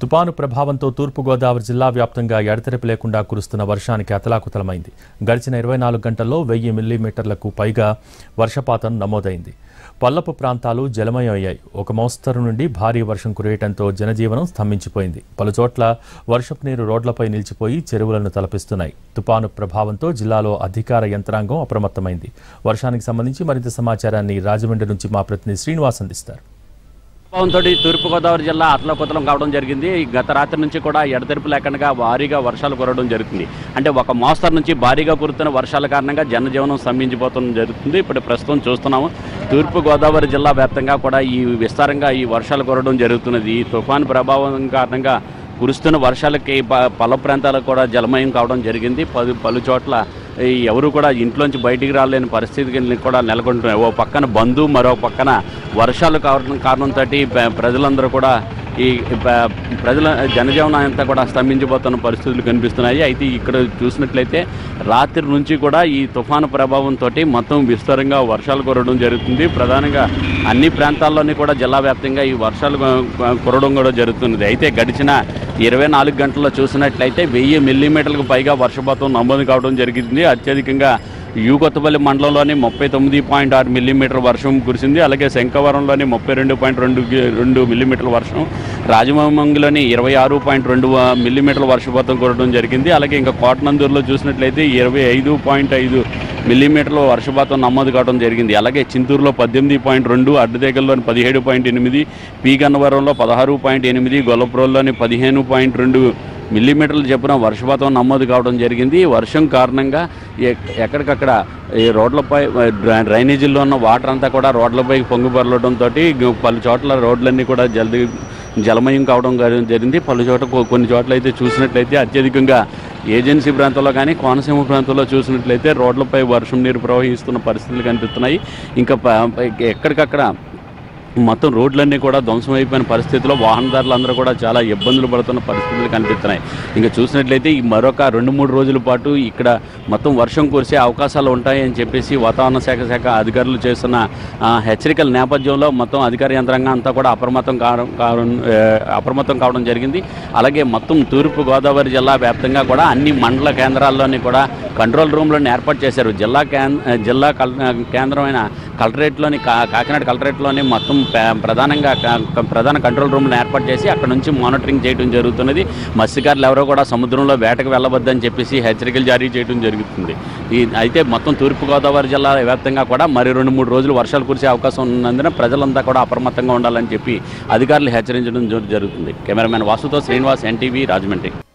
తుపాను ప్రభావంతో తూర్పుగోదావరి జిల్లా వ్యాప్తంగా ఎడతెరిపి లేకుండా కురుస్తున్న వర్షానికి అతలాకుతలమైంది గడిచిన ఇరవై నాలుగు గంటల్లో వెయ్యి మిల్లీమీటర్లకు పైగా వర్షపాతం నమోదైంది పల్లపు ప్రాంతాలు జలమయమయ్యాయి ఒక మోస్తరు నుండి భారీ వర్షం కురియటంతో జనజీవనం స్తంభించిపోయింది పలుచోట్ల వర్షపు నీరు రోడ్లపై నిలిచిపోయి చెరువులను తలపిస్తున్నాయి తుపాను ప్రభావంతో జిల్లాలో అధికార యంత్రాంగం అప్రమత్తమైంది వర్షానికి సంబంధించి మరింత సమాచారాన్ని రాజమండ్రి నుంచి మా ప్రతినిధి శ్రీనివాస్ అందిస్తారు ప్రభావంతో తూర్పుగోదావరి జిల్లా అతలకుతలం కావడం జరిగింది ఈ గత రాత్రి నుంచి కూడా ఎడతెరిపి లేకుండా భారీగా వర్షాలు కురవడం జరుగుతుంది అంటే ఒక మోస్తరు నుంచి భారీగా కురుతున్న వర్షాల కారణంగా జనజీవనం స్తంభించిపోవడం జరుగుతుంది ఇప్పుడు ప్రస్తుతం చూస్తున్నాము తూర్పుగోదావరి జిల్లా వ్యాప్తంగా కూడా ఈ విస్తారంగా ఈ వర్షాలు కురవడం జరుగుతున్నది ఈ తుఫాను ప్రభావం కారణంగా కురుస్తున్న వర్షాలకి ప- పల్ల ప్రాంతాలకు కూడా జలమయం కావడం జరిగింది పలు పలు చోట్ల ఈ ఎవరు కూడా ఇంట్లోంచి బయటికి రాలేని పరిస్థితికి కూడా నెలకొంటున్నాయి ఓ పక్కన బంధు మరో పక్కన వర్షాలు కావడం కారణంతో ప్రజలందరూ కూడా ఈ ప- ప్రజల జనజీవనం అంతా కూడా స్తంభించిపోతున్న పరిస్థితులు కనిపిస్తున్నాయి అయితే ఇక్కడ చూసినట్లయితే రాత్రి నుంచి కూడా ఈ తుఫాను ప్రభావంతో మొత్తం విస్తారంగా వర్షాలు కురవడం జరుగుతుంది ప్రధానంగా అన్ని ప్రాంతాల్లోని కూడా జిల్లా వ్యాప్తంగా ఈ వర్షాలు కు- కురవడం కూడా జరుగుతున్నది అయితే గడిచిన ఇరవై నాలుగు గంటల్లో చూసినట్లయితే వెయ్యి మిల్లీమీటర్లకు పైగా వర్షపాతం నమోదు కావడం జరిగింది అత్యధికంగా యూ కొత్తపల్లి మండలంలోని ముప్పై తొమ్మిది పాయింట్ ఆరు మిల్లీమీటర్ వర్షం కురిసింది అలాగే శంఖవరంలోని ముప్పై రెండు పాయింట్ రెండు గి- రెండు మిల్లీమీటర్ల వర్షం రాజమహంగిలోని ఇరవై ఆరు పాయింట్ రెండు మిల్లీమీటర్ల వర్షపాతం కురవడం జరిగింది అలాగే ఇంకా కోటనందూరులో చూసినట్లయితే ఇరవై ఐదు పాయింట్ ఐదు మిల్లీమీటర్ల వర్షపాతం నమోదు కావడం జరిగింది అలాగే చింతూరులో పద్దెనిమిది పాయింట్ రెండు అడ్డదేగల్లోని పదిహేడు పాయింట్ ఎనిమిది పీ గన్నవరంలో పదహారు పాయింట్ ఎనిమిది గొల్లపురంలోని పదిహేను పాయింట్ రెండు మిల్లీమీటర్లు చొప్పున వర్షపాతం నమోదు కావడం జరిగింది ఈ వర్షం కారణంగా ఎక్- ఎక్కడికక్కడ ఈ రోడ్లపై డ్రై- డ్రైనేజీల్లో ఉన్న వాటర్ అంతా కూడా రోడ్లపై పొంగి పొరలడంతో పలు చోట్ల రోడ్లన్నీ కూడా జల్ది జలమయం కావడం గారి- జరిగింది పలు చోట్ల కొ- కొన్ని చోట్ల అయితే చూసినట్లయితే అత్యధికంగా ఏజెన్సీ ప్రాంతంలో కానీ కోనసీమ ప్రాంతంలో చూసినట్లయితే రోడ్లపై వర్షం నీరు ప్రవహిస్తున్న పరిస్థితులు కనిపిస్తున్నాయి ఇంకా ప- ప- ఎక్కడికక్కడ మొత్తం రోడ్లన్నీ కూడా ధ్వంసం అయిపోయిన పరిస్థితిలో వాహనదారులందరూ కూడా చాలా ఇబ్బందులు పడుతున్న పరిస్థితులు కనిపిస్తున్నాయి ఇంకా చూసినట్లయితే ఈ మరొక రెండు మూడు రోజుల పాటు ఇక్కడ మొత్తం వర్షం కురిసే అవకాశాలు ఉంటాయని చెప్పేసి వాతావరణ శాఖ శాఖ అధికారులు చేస్తున్న ఆ, హెచ్చరికల నేపథ్యంలో మొత్తం అధికార యంత్రాంగం అంతా కూడా అప్రమత్తం కావడం కావడం ఏ, అప్రమత్తం కావడం జరిగింది అలాగే మొత్తం తూర్పు గోదావరి జిల్లా వ్యాప్తంగా కూడా అన్ని మండల కేంద్రాల్లోని కూడా కంట్రోల్ రూమ్లను ఏర్పాటు చేశారు జిల్లా కేన్ జిల్లా కల్ కేంద్రమైన కలెక్టరేట్లోని కా కాకినాడ కలెక్టరేట్లోని మొత్తం పే- ప్రధానంగా క- ప్రధాన కంట్రోల్ రూమ్లను ఏర్పాటు చేసి అక్కడ నుంచి మానిటరింగ్ చేయడం జరుగుతున్నది మత్స్యకారులు ఎవరో కూడా సముద్రంలో వేటకు వెళ్ళవద్దని చెప్పేసి హెచ్చరికలు జారీ చేయడం జరుగుతుంది ఈ అయితే మొత్తం తూర్పుగోదావరి జిల్లా వ్యాప్తంగా కూడా మరి రెండు మూడు రోజులు వర్షాలు కురిసే అవకాశం ఉన్నందున ప్రజలంతా కూడా అప్రమత్తంగా ఉండాలని చెప్పి అధికారులు హెచ్చరించడం జరు- జరుగుతుంది కెమెరామెన్ వాసుతో శ్రీనివాస్ ఎన్టీవీ రాజమండ్రి